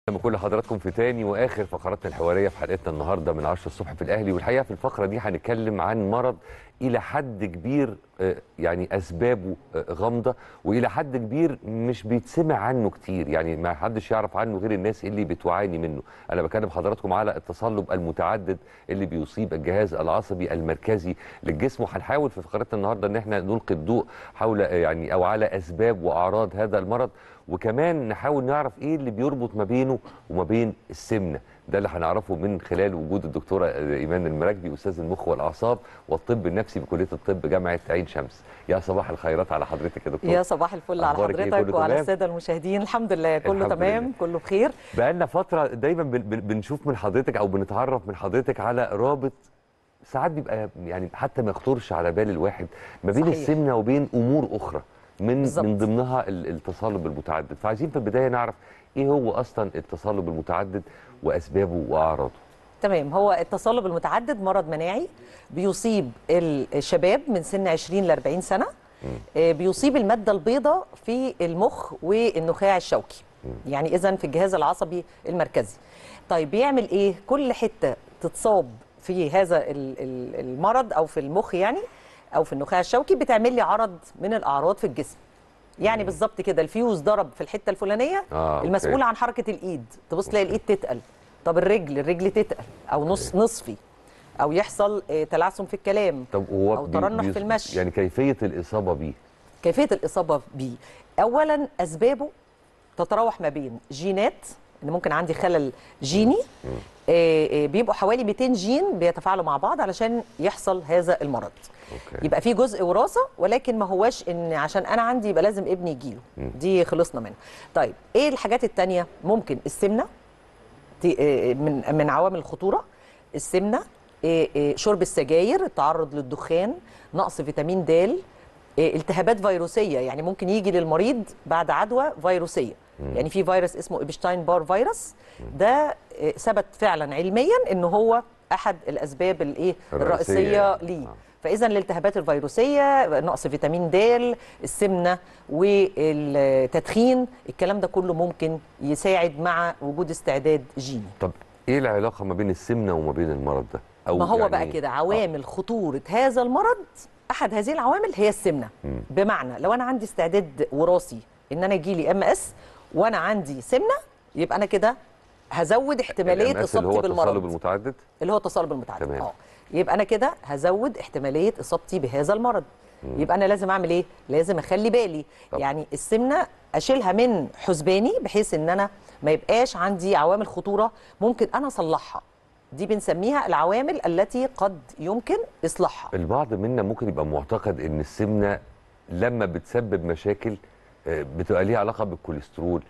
لما كل حضراتكم في تاني واخر فقراتنا الحواريه في حلقتنا النهارده من 10 الصبح في الاهلي والحقيقه في الفقره دي هنتكلم عن مرض الى حد كبير آه، يعني اسبابه آه، غامضه والى حد كبير مش بيتسمع عنه كتير يعني ما حدش يعرف عنه غير الناس اللي بتعاني منه انا بكلم حضراتكم على التصلب المتعدد اللي بيصيب الجهاز العصبي المركزي للجسم وهنحاول في فقرتنا النهارده ان احنا نلقي الضوء حول آه، يعني او على اسباب واعراض هذا المرض وكمان نحاول نعرف ايه اللي بيربط ما بينه وما بين السمنه ده اللي هنعرفه من خلال وجود الدكتوره ايمان المراكبي استاذ المخ والاعصاب والطب النفسي بكليه الطب جامعه عين شمس يا صباح الخيرات على حضرتك يا دكتور يا صباح الفل على أخبارك إيه؟ حضرتك كله وعلى تمام؟ الساده المشاهدين الحمد لله كله الحمد تمام لله. كله بخير بقالنا فتره دايما بن- بن- بنشوف من حضرتك او بنتعرف من حضرتك على رابط ساعات بيبقى يعني حتى ما يخطرش على بال الواحد ما بين صحيح. السمنه وبين امور اخرى من بالظبط. من ضمنها ال- التصلب المتعدد فعايزين في البدايه نعرف ايه هو اصلا التصلب المتعدد واسبابه واعراضه تمام هو التصلب المتعدد مرض مناعي بيصيب ال- الشباب من سن 20 ل 40 سنه آه، بيصيب الماده البيضاء في المخ والنخاع الشوكي يعني اذا في الجهاز العصبي المركزي طيب بيعمل ايه كل حته تتصاب في هذا ال- ال- المرض او في المخ يعني او في النخاع الشوكي بتعمل لي عرض من الاعراض في الجسم يعني بالظبط كده الفيوز ضرب في الحته الفلانيه آه، أوكي. المسؤول عن حركه الايد تبص تلاقي الايد تتقل طب الرجل الرجل تتقل او نص نصفي او يحصل آه، تلعثم في الكلام طب هو أو بي- ترنح بيص- في المشي. يعني كيفيه الاصابه بيه كيفيه الاصابه بيه اولا اسبابه تتراوح ما بين جينات ان ممكن عندي خلل جيني آه، آه، بيبقوا حوالي 200 جين بيتفاعلوا مع بعض علشان يحصل هذا المرض أوكي. يبقى في جزء وراثه ولكن ما هواش ان عشان انا عندي يبقى لازم ابني يجيله دي خلصنا منها طيب ايه الحاجات التانية ممكن السمنه دي، آه، من من عوامل الخطوره السمنه آه، آه، شرب السجاير التعرض للدخان نقص فيتامين د آه، التهابات فيروسيه يعني ممكن يجي للمريض بعد عدوى فيروسيه يعني في فيروس اسمه ايبشتاين بار فيروس ده آه، ثبت فعلا علميا ان هو احد الاسباب الايه الرئيسية الرئيسيه يعني. ليه آه. فاذا الالتهابات الفيروسيه نقص فيتامين د السمنه والتدخين الكلام ده كله ممكن يساعد مع وجود استعداد جيني طب ايه العلاقه ما بين السمنه وما بين المرض ده او ما هو يعني بقى كده عوامل خطوره هذا المرض احد هذه العوامل هي السمنه مم. بمعنى لو انا عندي استعداد وراثي ان انا يجي لي ام اس وانا عندي سمنه يبقى انا كده هزود احتماليه ال MS اللي اصابتي هو التصلب بالمرض المتعدد اللي هو التصلب المتعدد تمام. اه يبقى انا كده هزود احتماليه اصابتي بهذا المرض يبقى انا لازم اعمل ايه لازم اخلي بالي طب. يعني السمنه اشيلها من حسباني بحيث ان انا ما يبقاش عندي عوامل خطوره ممكن انا اصلحها دي بنسميها العوامل التي قد يمكن اصلاحها البعض منا ممكن يبقى معتقد ان السمنه لما بتسبب مشاكل آه، بتبقى ليها علاقه بالكوليسترول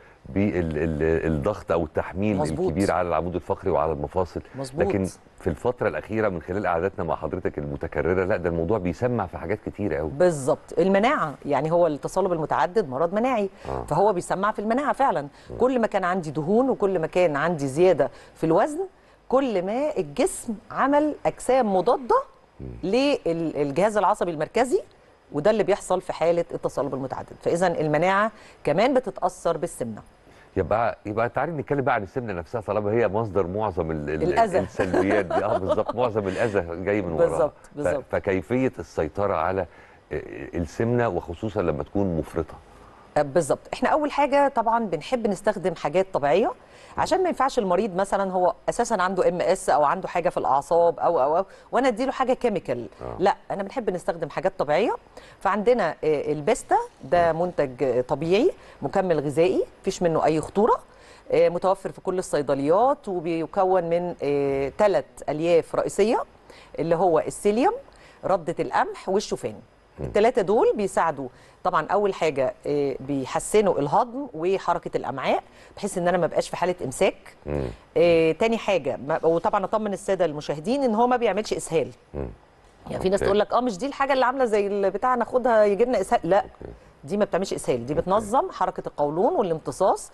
بالضغط او التحميل مظبوط. الكبير على العمود الفقري وعلى المفاصل مظبوط. لكن في الفتره الاخيره من خلال قعداتنا مع حضرتك المتكرره لا ده الموضوع بيسمع في حاجات كتيره قوي بالظبط المناعه يعني هو التصلب المتعدد مرض مناعي آه. فهو بيسمع في المناعه فعلا كل ما كان عندي دهون وكل ما كان عندي زياده في الوزن كل ما الجسم عمل اجسام مضاده للجهاز العصبي المركزي وده اللي بيحصل في حاله التصلب المتعدد فاذا المناعه كمان بتتاثر بالسمنه يبقى يبقى تعالي نتكلم بقى عن السمنه نفسها طالما هي مصدر معظم ال ال الأذى. السلبيات دي اه بالظبط معظم الاذى جاي من وراها بالظبط، ف- بالظبط. فكيفيه السيطره على آه، السمنه وخصوصا لما تكون مفرطه بالظبط احنا اول حاجه طبعا بنحب نستخدم حاجات طبيعيه عشان ما ينفعش المريض مثلا هو اساسا عنده ام اس او عنده حاجه في الاعصاب او او او وانا اديله حاجه كيميكال آه. لا انا بنحب نستخدم حاجات طبيعيه فعندنا آه، البيستا ده منتج آه، طبيعي مكمل غذائي مفيش منه اي خطوره آه، متوفر في كل الصيدليات وبيكون من ثلاث الياف رئيسيه اللي هو السيليوم رده القمح والشوفان الثلاثه دول بيساعدوا طبعا اول حاجه آه، بيحسنوا الهضم وحركه الامعاء بحيث ان انا ما بقاش في حاله امساك مم. آه، تاني حاجه ما- وطبعا اطمن الساده المشاهدين ان هو ما بيعملش اسهال مم. يعني في ناس أوكي. تقول لك اه مش دي الحاجه اللي عامله زي اللي بتاع ناخدها يجي لنا اسهال لا دي ما بتعملش اسهال دي بتنظم حركه القولون والامتصاص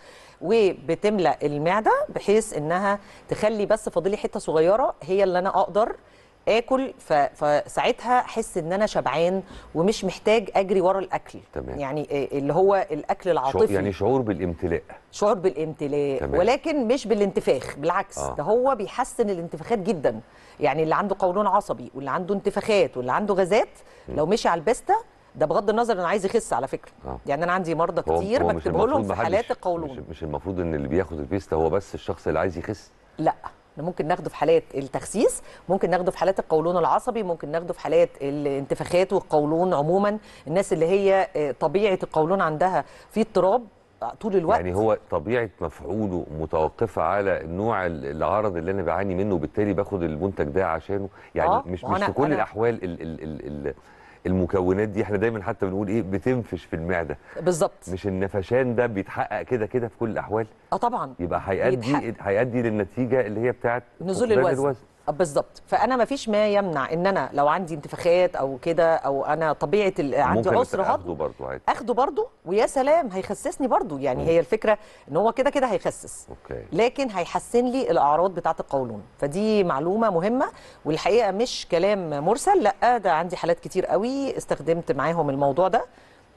وبتملا المعده بحيث انها تخلي بس فاضلي حته صغيره هي اللي انا اقدر اكل ف... فساعتها احس ان انا شبعان ومش محتاج اجري ورا الاكل تمام. يعني إيه اللي هو الاكل شعور العاطفي يعني شعور بالامتلاء شعور بالامتلاء تمام. ولكن مش بالانتفاخ بالعكس آه. ده هو بيحسن الانتفاخات جدا يعني اللي عنده قولون عصبي واللي عنده انتفاخات واللي عنده غازات لو مشي على البستا ده بغض النظر انه عايز يخس على فكره آه. يعني انا عندي مرضى هو- كتير هو مش بكتبه لهم المفروض في محدش- حالات القولون مش, مش المفروض ان اللي بياخد البيستا هو بس الشخص اللي عايز يخس لا احنا ممكن ناخده في حالات التخسيس ممكن ناخده في حالات القولون العصبي ممكن ناخده في حالات الانتفاخات والقولون عموما الناس اللي هي آه، طبيعه القولون عندها في اضطراب طول الوقت يعني هو طبيعه مفعوله متوقفه على نوع ال- العرض اللي انا بعاني منه وبالتالي باخد المنتج ده عشانه يعني آه، مش ما مش أنا- في كل أنا- الاحوال ال ال ال ال المكونات دي احنا دايما حتى بنقول ايه بتنفش في المعده بالظبط مش النفشان ده بيتحقق كده كده في كل الاحوال اه طبعا يبقى هيؤدي هيؤدي للنتيجه اللي هي بتاعت نزول فقدان الوزن آه، بالظبط فانا ما فيش ما يمنع ان انا لو عندي انتفاخات او كده او انا طبيعه ال- عندي ممكن عسر اخده هضم برضه عادي اخده برضه ويا سلام هيخسسني برضه يعني هي الفكره ان هو كده كده هيخسس اوكي لكن هيحسن لي الاعراض بتاعه القولون فدي معلومه مهمه والحقيقه مش كلام مرسل لا ده عندي حالات كتير قوي استخدمت معاهم الموضوع ده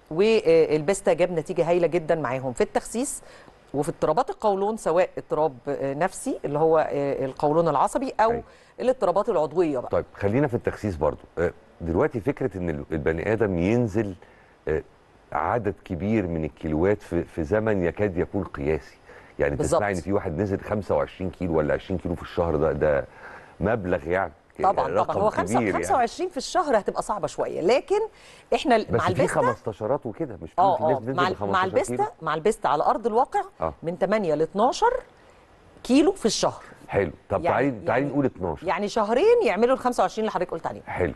والبستا جاب نتيجه هايله جدا معاهم في التخسيس وفي اضطرابات القولون سواء اضطراب آه، نفسي اللي هو آه، القولون العصبي او أيوة. الاضطرابات العضويه بقى طيب خلينا في التخسيس برضو آه، دلوقتي فكره ان ال- البني ادم ينزل آه، عدد كبير من الكيلوات في, في زمن يكاد يكون قياسي يعني بالظبط. تسمعي ان في واحد نزل 25 كيلو ولا 20 كيلو في الشهر ده ده مبلغ يعني طبعا رقم طبعا هو خمسة- كبير يعني. 25 في الشهر هتبقى صعبه شويه لكن احنا بس مع في البستا 15 وكده مش في, اه في ناس اه بتنزل مع ب ال- 15 مع كيلو البستا مع البستا على ارض الواقع آه. من 8 ل 12 كيلو في الشهر حلو طب يعني- تعالي تعالي يعني- نقول 12 يعني شهرين يعملوا ال 25 اللي حضرتك قلت عليهم حلو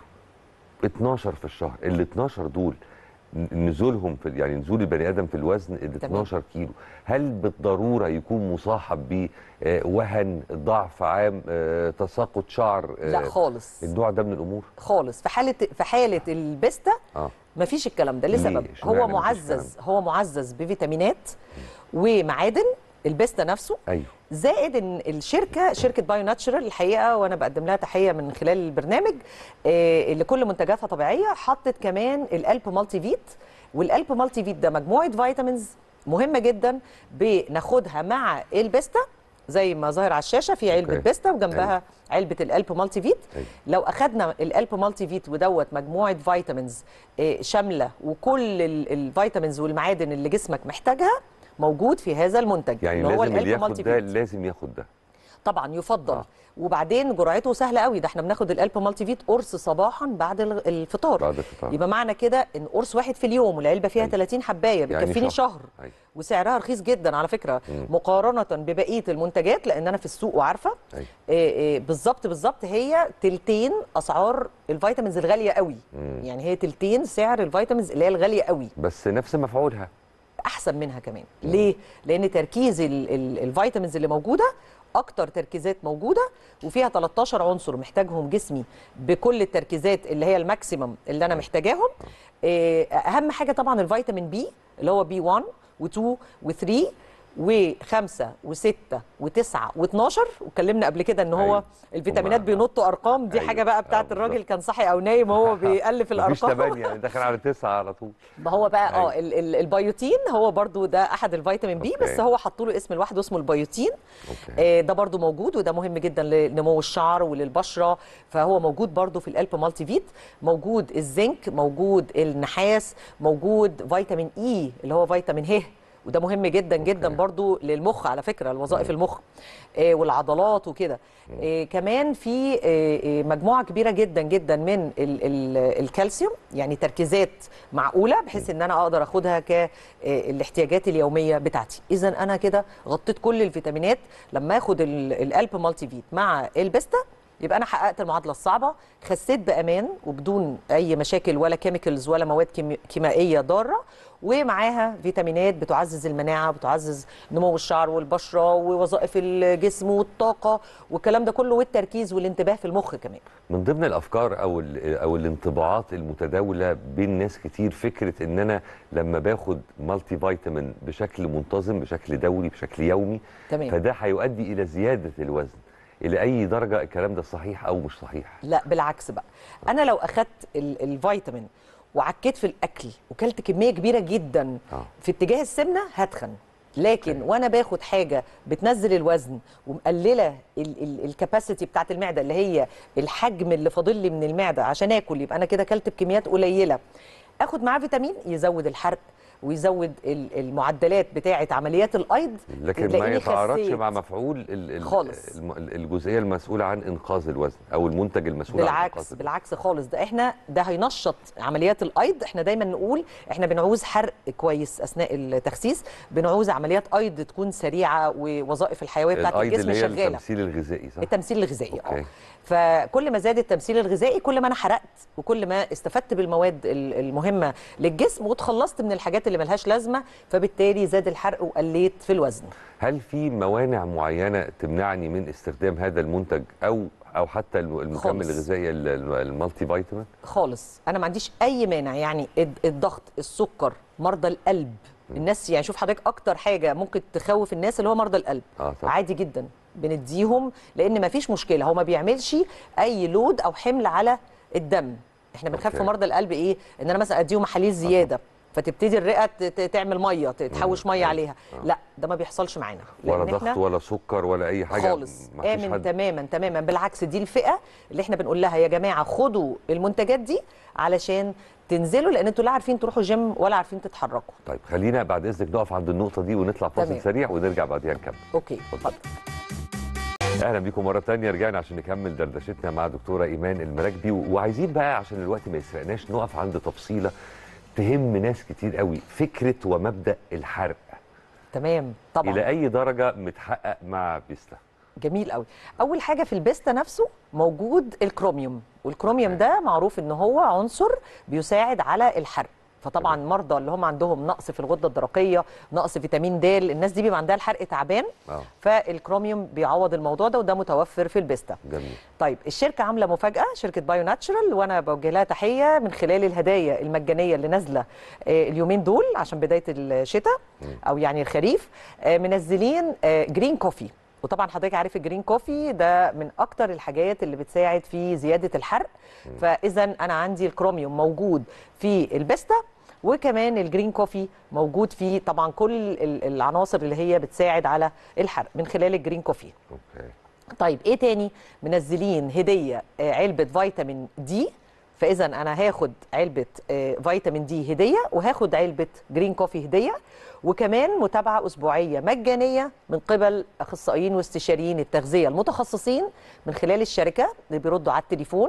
12 في الشهر ال 12 دول ن- نزولهم في يعني نزول البني ادم في الوزن ال 12 كيلو هل بالضروره يكون مصاحب بوهن ضعف عام آه، تساقط شعر آه، لا خالص النوع ده من الامور خالص في حاله في حاله البستا اه مفيش الكلام ده لسبب ليه؟ اشمعنى هو مفيش معزز هو معزز بفيتامينات ومعادن البستا نفسه ايوه زائد ان الشركه شركه بايو ناتشرال الحقيقه وانا بقدم لها تحيه من خلال البرنامج آه، اللي كل منتجاتها طبيعيه حطت كمان الالب مالتي فيت والالب مالتي فيت ده مجموعه فيتامينز مهمه جدا بناخدها مع البستا زي ما ظاهر على الشاشه في علبه أوكي. بستا وجنبها أيوة. علبه الالب مالتي فيت أيوة. لو اخذنا الالب مالتي فيت ودوت مجموعه فيتامينز آه، شامله وكل ال- الفيتامينز والمعادن اللي جسمك محتاجها موجود في هذا المنتج يعني اللي هو لازم اللي الألب ياخد مالتي ده فيت. لازم ياخد ده طبعا يفضل آه. آه. وبعدين جرعته سهله قوي ده احنا بناخد الالب مالتي فيت قرص صباحا بعد ال- الفطار بعد الفطار. يبقى معنى كده ان قرص واحد في اليوم والعلبه فيها أيوة. 30 حبايه يعني بتكفيني شهر. شهر, أيوة. وسعرها رخيص جدا على فكره مم. مقارنه ببقيه المنتجات لان انا في السوق وعارفه أيوة. إيه إيه بالظبط بالظبط هي تلتين اسعار الفيتامينز الغاليه قوي مم. يعني هي تلتين سعر الفيتامينز اللي هي الغاليه قوي بس نفس مفعولها احسن منها كمان ليه لان تركيز ال ال الفيتامينز اللي موجوده اكتر تركيزات موجوده وفيها 13 عنصر محتاجهم جسمي بكل التركيزات اللي هي الماكسيمم اللي انا محتاجاهم إيه، اهم حاجه طبعا الفيتامين بي اللي هو بي 1 و2 و3 و5 و6 و9 و12 واتكلمنا قبل كده ان هو أيوة. الفيتامينات هما- بينطوا ارقام دي أيوة. حاجه بقى آه، بتاعت بالظبط. الراجل كان صاحي او نايم وهو بيالف مفيش الارقام 8 يعني داخل على 9 على طول ما هو بقى اه أيوة. ال- ال- البيوتين هو برضو ده احد الفيتامين بي أوكي. بس هو حطوا له اسم لوحده اسمه البيوتين اوكي آه ده برضو موجود وده مهم جدا لنمو الشعر وللبشره فهو موجود برضو في الالب مالتي فيت موجود الزنك موجود النحاس موجود فيتامين اي اللي هو فيتامين ه وده مهم جدا جدا أوكي. برضو للمخ على فكره لوظائف المخ آه والعضلات وكده آه كمان في آه آه مجموعه كبيره جدا جدا من ال ال الكالسيوم يعني تركيزات معقوله بحيث ان انا اقدر اخدها كالاحتياجات اليوميه بتاعتي اذا انا كده غطيت كل الفيتامينات لما اخد ال- الالب مالتي فيت مع البستا يبقى انا حققت المعادله الصعبه خسيت بامان وبدون اي مشاكل ولا كيميكلز ولا مواد كيمي- كيميائيه ضاره ومعاها فيتامينات بتعزز المناعه بتعزز نمو الشعر والبشره ووظائف الجسم والطاقه والكلام ده كله والتركيز والانتباه في المخ كمان من ضمن الافكار او ال- او الانطباعات المتداوله بين ناس كتير فكره ان انا لما باخد مالتي فيتامين بشكل منتظم بشكل دوري بشكل يومي تمام فده هيؤدي الى زياده الوزن الى اي درجه الكلام ده صحيح او مش صحيح لا بالعكس بقى انا لو اخدت ال- الفيتامين وعكيت في الاكل وكلت كميه كبيره جدا آه. في اتجاه السمنه هتخن لكن وانا باخد حاجه بتنزل الوزن ومقلله الكباسيتي بتاعت المعده اللي هي الحجم اللي فاضل لي من المعده عشان اكل يبقى انا كده اكلت بكميات قليله اخد معاه فيتامين يزود الحرق ويزود ال- المعدلات بتاعه عمليات الايض لكن ما تلاقيني يتعارضش خسيت. مع مفعول ال- ال- خالص. الم- الجزئيه المسؤوله عن انقاذ الوزن او المنتج المسؤول عن انقاذ بالعكس الوزن. بالعكس خالص ده احنا ده هينشط عمليات الايض احنا دايما نقول احنا بنعوز حرق كويس اثناء التخسيس بنعوز عمليات ايض تكون سريعه ووظائف الحيويه بتاعت الايض الجسم اللي هي شغاله التمثيل الغذائي صح التمثيل الغذائي اه أوكي. فكل ما زاد التمثيل الغذائي كل ما انا حرقت وكل ما استفدت بالمواد ال- المهمه للجسم وتخلصت من الحاجات اللي ملهاش لازمه فبالتالي زاد الحرق وقليت في الوزن هل في موانع معينه تمنعني من استخدام هذا المنتج او او حتى الم- المكمل خالص. الغذائي ال- ال- المالتي فيتامين خالص انا ما عنديش اي مانع يعني الد- الضغط السكر مرضى القلب الناس يعني شوف حضرتك اكتر حاجه ممكن تخوف الناس اللي هو مرضى القلب اه طبعا عادي جدا بنديهم لان ما فيش مشكله هو ما بيعملش اي لود او حمل على الدم احنا بنخاف في أوكي. مرضى القلب ايه ان انا مثلا اديهم محاليل زياده فتبتدي الرئه ت- ت- تعمل ميه ت- تحوش ميه أيوة. عليها آه. لا ده ما بيحصلش معانا ولا لأن إحنا ضغط ولا سكر ولا اي حاجه خالص ما فيش امن حد تماما تماما بالعكس دي الفئه اللي احنا بنقول لها يا جماعه خدوا المنتجات دي علشان تنزلوا لان انتوا لا عارفين تروحوا جيم ولا عارفين تتحركوا طيب خلينا بعد اذنك نقف عند النقطه دي ونطلع فاصل تمام. سريع ونرجع بعديها نكمل اوكي اتفضل. اهلا بيكم مره تانية رجعنا عشان نكمل دردشتنا مع دكتوره ايمان المراكبي وعايزين بقى عشان الوقت ما يسرقناش نقف عند تفصيله تهم ناس كتير قوي فكره ومبدا الحرق تمام طبعا الى اي درجه متحقق مع بيستا جميل قوي اول حاجه في البيستا نفسه موجود الكروميوم والكروميوم ده معروف ان هو عنصر بيساعد على الحرق فطبعا مرضى اللي هم عندهم نقص في الغده الدرقيه نقص فيتامين د الناس دي بيبقى عندها الحرق تعبان اه فالكروميوم بيعوض الموضوع ده وده متوفر في البيستا جميل طيب الشركه عامله مفاجاه شركه بايو ناتشرال وانا بوجه لها تحيه من خلال الهدايا المجانيه اللي نازله آه، اليومين دول عشان بدايه الشتاء او يعني الخريف آه، منزلين آه، جرين كوفي وطبعا حضرتك عارف الجرين كوفي ده من اكتر الحاجات اللي بتساعد في زياده الحرق فاذا انا عندي الكروميوم موجود في البيستا وكمان الجرين كوفي موجود فيه طبعا كل ال- العناصر اللي هي بتساعد على الحرق من خلال الجرين كوفي اوكي طيب ايه تاني منزلين هديه آه، علبه فيتامين دي فاذا انا هاخد علبه آه، فيتامين دي هديه وهاخد علبه جرين كوفي هديه وكمان متابعه اسبوعيه مجانيه من قبل اخصائيين واستشاريين التغذيه المتخصصين من خلال الشركه اللي بيردوا على التليفون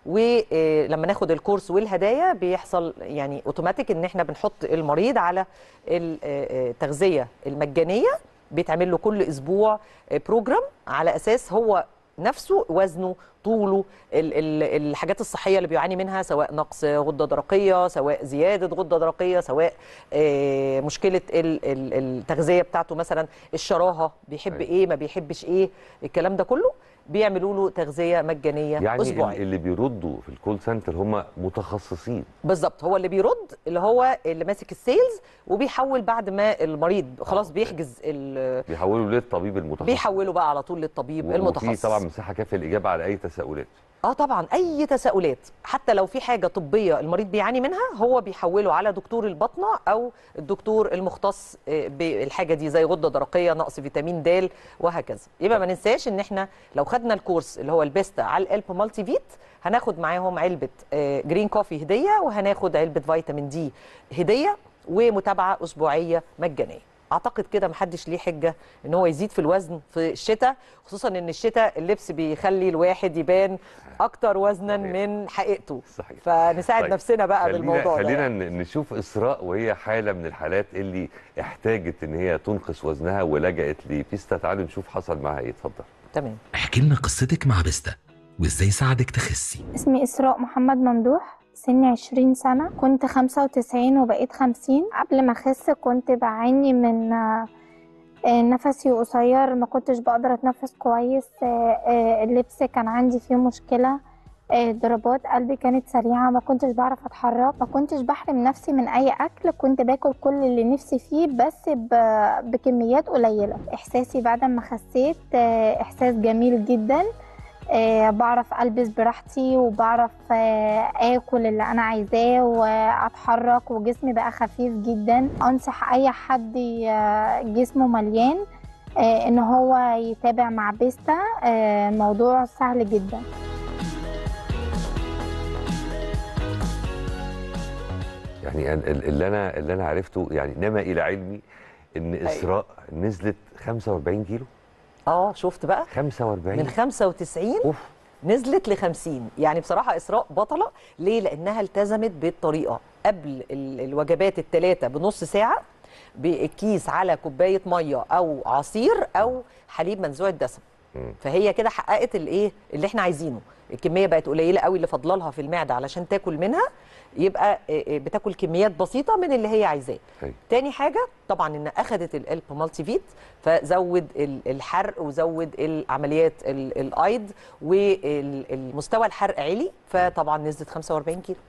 ولما ناخد الكورس والهدايا بيحصل يعني اوتوماتيك ان احنا بنحط المريض على ال- آه، آه، التغذيه المجانيه بيتعمل له كل اسبوع آه، بروجرام على اساس هو نفسه وزنه طوله ال ال الحاجات الصحيه اللي بيعاني منها سواء نقص غده درقيه سواء زياده غده درقيه سواء آه، مشكله ال ال التغذيه بتاعته مثلا الشراهه بيحب أيوة. ايه ما بيحبش ايه الكلام ده كله بيعملوا له تغذيه مجانيه يعني اسبوعيا اللي بيردوا في الكول سنتر هم متخصصين بالظبط هو اللي بيرد اللي هو اللي ماسك السيلز وبيحول بعد ما المريض خلاص أوكي. بيحجز ال- بيحولوا للطبيب المتخصص بيحوله بقى على طول للطبيب وفي المتخصص طبعا مساحه كافيه للاجابه على اي تساؤلات اه طبعا اي تساؤلات حتى لو في حاجه طبيه المريض بيعاني منها هو بيحوله على دكتور الباطنه او الدكتور المختص آه، بالحاجه دي زي غده درقيه نقص فيتامين د وهكذا يبقى ما ننساش ان احنا لو خدنا الكورس اللي هو البيستا على الالب مالتي فيت هناخد معاهم علبه آه، جرين كوفي هديه وهناخد علبه فيتامين دي هديه ومتابعه اسبوعيه مجانيه اعتقد كده محدش ليه حجه ان هو يزيد في الوزن في الشتاء خصوصا ان الشتاء اللبس بيخلي الواحد يبان اكتر وزنا صحيح. من حقيقته صحيح فنساعد طيب، نفسنا بقى خلينا بالموضوع ده خلينا يعني. ن- نشوف اسراء وهي حاله من الحالات اللي احتاجت ان هي تنقص وزنها ولجأت لبيستا تعالوا نشوف حصل معاها ايه اتفضل تمام احكي لنا قصتك مع بيستا وازاي ساعدك تخسي اسمي إسراء محمد ممدوح سني عشرين سنة كنت خمسة وتسعين وبقيت خمسين قبل ما أخس كنت بعاني من آه، آه، نفسي قصير ما كنتش بقدر أتنفس كويس آه، آه، اللبس كان عندي فيه مشكلة آه، ضربات قلبي كانت سريعة ما كنتش بعرف اتحرك ما كنتش بحرم نفسي من اي اكل كنت باكل كل اللي نفسي فيه بس ب- بكميات قليلة احساسي بعد ما خسيت آه، احساس جميل جدا آه، بعرف البس براحتي وبعرف آه، اكل اللي انا عايزاه واتحرك وجسمي بقى خفيف جدا انصح اي حد ي- جسمه مليان آه، ان هو يتابع مع بيستا آه، الموضوع سهل جدا يعني ال- ال- اللي انا اللي انا عرفته يعني نما الى علمي ان اسراء نزلت 45 كيلو اه شفت بقى 45 من 95 اوف نزلت ل 50 يعني بصراحه اسراء بطله ليه لانها التزمت بالطريقه قبل ال- الوجبات الثلاثه بنص ساعه بالكيس على كوبايه ميه او عصير او حليب منزوع الدسم مم. فهي كده حققت الايه اللي احنا عايزينه الكميه بقت قليله قوي اللي فاضله لها في المعده علشان تاكل منها يبقى إيه إيه بتاكل كميات بسيطه من اللي هي عايزاه أيوة. تاني حاجه طبعا ان اخذت الالب مالتي فيت فزود ال- الحرق وزود العمليات ال- الايض والمستوى الحرق عالي فطبعا نزلت 45 كيلو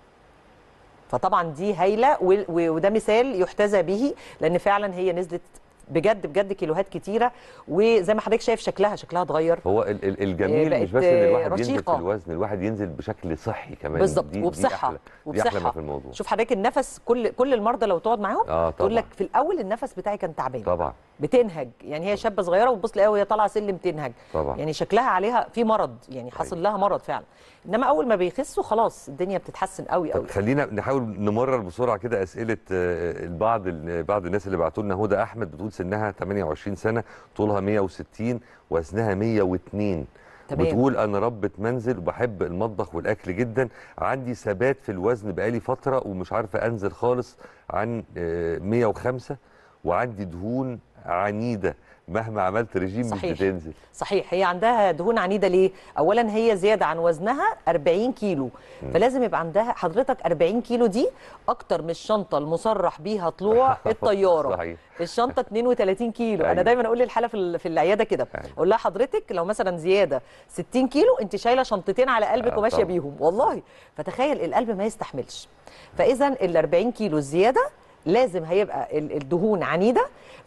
فطبعا دي هايله و- و- وده مثال يحتذى به لان فعلا هي نزلت بجد بجد كيلوهات كتيره وزي ما حضرتك شايف شكلها شكلها اتغير هو ال- ال- الجميل بقت مش بس ان الواحد ينزل في رشيقة. الوزن الواحد ينزل بشكل صحي كمان بالظبط دي- دي وبصحه أحلى- دي احلى ما وبصحه في الموضوع شوف حضرتك النفس كل كل المرضى لو تقعد معاهم اه تقول طبعا لك في الاول النفس بتاعي كان تعبان طبعا بتنهج يعني هي شابه صغيره وتبص تلاقيها وهي طالعه سلم تنهج طبعا يعني شكلها عليها في مرض يعني حاصل لها مرض فعلا انما اول ما بيخسوا خلاص الدنيا بتتحسن قوي طب قوي خلينا نحاول نمرر بسرعه كده اسئله آه، البعض بعض الناس اللي بعتوا لنا هدى احمد بتقول سنها 28 سنه طولها 160 وزنها 102 تمام. بتقول انا ربة منزل وبحب المطبخ والاكل جدا عندي ثبات في الوزن بقالي فتره ومش عارفه انزل خالص عن آه، 105 وعندي دهون عنيده مهما عملت رجيم مش صحيح. بتنزل صحيح هي عندها دهون عنيده ليه اولا هي زياده عن وزنها 40 كيلو فلازم يبقى عندها حضرتك 40 كيلو دي اكتر من الشنطه المصرح بيها طلوع الطياره صحيح الشنطه 32 كيلو أيوة. انا دايما اقول للحاله في ال- في العياده كده أيوة. اقول لها حضرتك لو مثلا زياده 60 كيلو انت شايله شنطتين على قلبك آه، وماشيه طبعا. بيهم والله فتخيل القلب ما يستحملش فاذا ال 40 كيلو الزياده لازم هيبقى ال- الدهون عنيده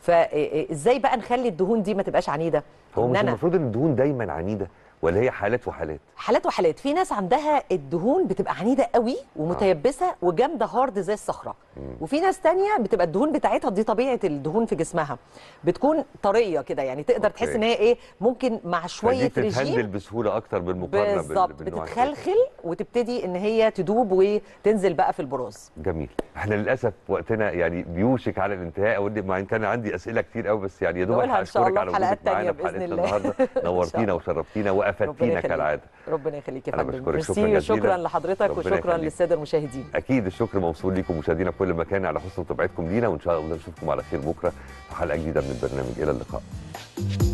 فازاي بقى نخلي الدهون دي ما تبقاش عنيده هو إن مش أنا- المفروض ان الدهون دايما عنيده ولا هي حالات وحالات حالات وحالات في ناس عندها الدهون بتبقى عنيده قوي ومتيبسه وجامده هارد زي الصخره وفي ناس تانية بتبقى الدهون بتاعتها دي طبيعه الدهون في جسمها بتكون طريه كده يعني تقدر أوكي. تحس ان هي ايه ممكن مع شويه فدي بتتهندل ريجيم بسهوله اكتر بالمقارنه بال- بالظبط بالنوع التاني. بتتخلخل وتبتدي ان هي تدوب وتنزل بقى في البراز جميل احنا للاسف وقتنا يعني بيوشك على الانتهاء اقول لك ما كان عندي اسئله كتير قوي بس يعني يا دوب نقولها إن شاء اشكرك الله على في حلقات وجودك معانا تانية في بإذن حلقتنا الله. النهارده نورتينا الله. وشرفتينا ربنا وافدتينا يخليك. كالعاده ربنا يخليك يا أنا فندم بشكرك شكراً ميرسي جزيلاً. وشكرا لحضرتك ربنا وشكرا يخليك. للساده المشاهدين اكيد الشكر موصول ليكم مشاهدينا في كل مكان على حسن متابعتكم لينا وان شاء الله نشوفكم على خير بكره في حلقه جديده من البرنامج الى اللقاء